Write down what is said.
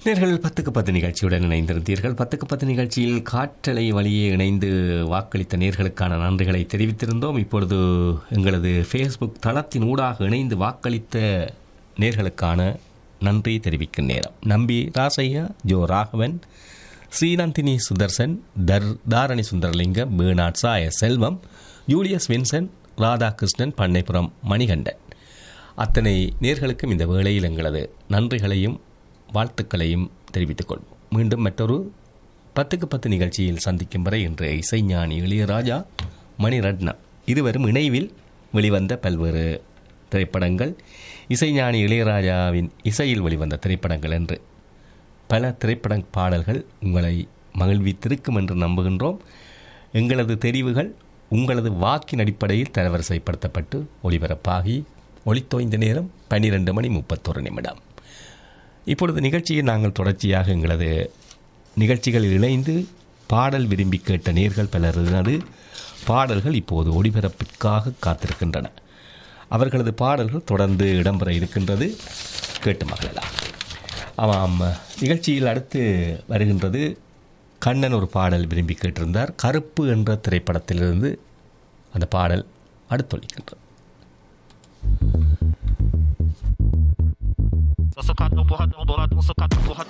நேர்கள் பத்துக்கு பத்து நிகழ்ச்சியுடன் இணைந்திருந்தீர்கள் பத்துக்கு பத்து நிகழ்ச்சியில் காற்றலை வழியே இணைந்து வாக்களித்த நேர்களுக்கான நன்றிகளை தெரிவித்திருந்தோம் இப்பொழுது எங்களது ஃபேஸ்புக் தளத்தின் ஊடாக இணைந்து வாக்களித்த நேர்களுக்கான நன்றி தெரிவிக்கும் நேரம் Nambi Rasaiah Jo Raghavan Srinandhini Sudarshan Dhar Dharani Sundaralinga Bernard Saya Selvam Julius Vincent Radhakrishnan Pannaipuram Manikandan அத்தனை நேர்களுக்கும் இந்த வேளையில் எங்களது நன்றிகளையும் வாழ்த்துக்களையும் தெரிவித்துக் கொள்வோம் மீண்டும் மற்றொரு பத்துக்கு பத்து நிகழ்ச்சியில் சந்திக்கும் வரை இன்று இசைஞானி இளையராஜா மணிரத்னம் இருவரும் இணைவில் வெளிவந்த பல்வேறு திரைப்படங்கள் இசைஞானி இளையராஜாவின் இசையில் வெளிவந்த திரைப்படங்கள் என்று பல திரைப்பட பாடல்கள் உங்களை மகிழ்வித்திருக்கும் என்று நம்புகின்றோம் எங்களது தெரிவுகள் உங்களது வாக்கின் அடிப்படையில் தரவரிசைப்படுத்தப்பட்டு ஒளிபரப்பாகி ஒளித்தோய்ந்த நேரம் பன்னிரெண்டு மணி முப்பத்தொரு நிமிடம் இப்பொழுது நிகழ்ச்சியை நாங்கள் தொடர்ச்சியாக எங்களது நிகழ்ச்சிகளில் இணைந்து பாடல் விரும்பி கேட்ட நேர்கள் பலரது பாடல்கள் இப்போது ஒளிபரப்பிற்காக காத்திருக்கின்றன அவர்களது பாடல்கள் தொடர்ந்து இடம்பெற இருக்கின்றது கேட்டு மகளலாம் ஆமாம் நிகழ்ச்சியில் அடுத்து வருகின்றது கண்ணன் ஒரு பாடல் விரும்பி கேட்டிருந்தார் கருப்பு என்ற திரைப்படத்திலிருந்து அந்த பாடல் அடுத்தொழிக்கின்றது Socado, porradão, boladão, socado, porradão.